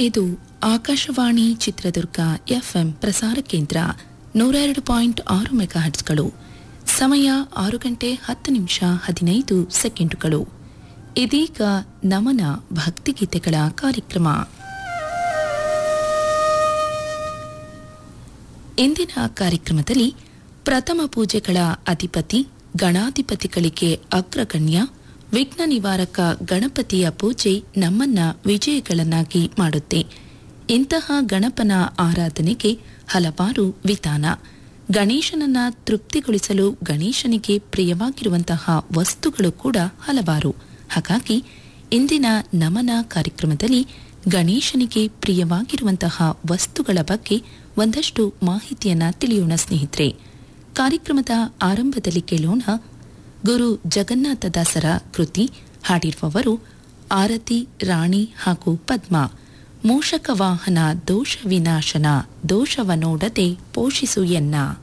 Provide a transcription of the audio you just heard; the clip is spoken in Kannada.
ಇದು ಆಕಾಶವಾಣಿ ಚಿತ್ರದುರ್ಗ ಎಫ್ಎಂ ಪ್ರಸಾರ ಕೇಂದ್ರ ನೂರ ಎರಡು ಪಾಯಿಂಟ್ ಆರು ಮೆಗಾಹರ್ಟ್ಸ್ಗಳು ಸಮಯ ಆರು ಗಂಟೆ ಹತ್ತು ನಿಮಿಷ ಹದಿನೈದು ಸೆಕೆಂಡುಗಳು ಇದೀಗ ನಮನ ಭಕ್ತಿಗೀತೆಗಳ ಕಾರ್ಯಕ್ರಮ ಇಂದಿನ ಕಾರ್ಯಕ್ರಮದಲ್ಲಿ ಪ್ರಥಮ ಪೂಜೆಗಳ ಅಧಿಪತಿ ಗಣಾಧಿಪತಿಗಳಿಗೆ ಅಗ್ರಗಣ್ಯ ವಿಘ್ನ ನಿವಾರಕ ಗಣಪತಿಯ ಪೂಜೆ ನಮ್ಮನ್ನ ವಿಜಯಗಳನ್ನಾಗಿ ಮಾಡುತ್ತೆ ಇಂತಹ ಗಣಪನ ಆರಾಧನೆಗೆ ಹಲವಾರು ವಿಧಾನ ಗಣೇಶನನ್ನ ತೃಪ್ತಿಗೊಳಿಸಲು ಗಣೇಶನಿಗೆ ಪ್ರಿಯವಾಗಿರುವಂತಹ ವಸ್ತುಗಳು ಕೂಡ ಹಲವಾರು ಹಾಗಾಗಿ ಇಂದಿನ ನಮನ ಕಾರ್ಯಕ್ರಮದಲ್ಲಿ ಗಣೇಶನಿಗೆ ಪ್ರಿಯವಾಗಿರುವಂತಹ ವಸ್ತುಗಳ ಬಗ್ಗೆ ಒಂದಷ್ಟು ಮಾಹಿತಿಯನ್ನ ತಿಳಿಯೋಣ ಸ್ನೇಹಿತರೆ ಕಾರ್ಯಕ್ರಮದ ಆರಂಭದಲ್ಲಿ ಕೇಳೋಣ ಗುರು ಜಗನ್ನಾಥದಾಸರ ಕೃತಿ ಹಾಡಿರುವವರು ಆರತಿ ರಾಣಿ ಹಾಗೂ ಪದ್ಮ ಮೂಷಕ ವಾಹನ ದೋಷ ವಿನಾಶನ ದೋಷವ ನೋಡದೆ ಪೋಷಿಸು ಎನ್ನ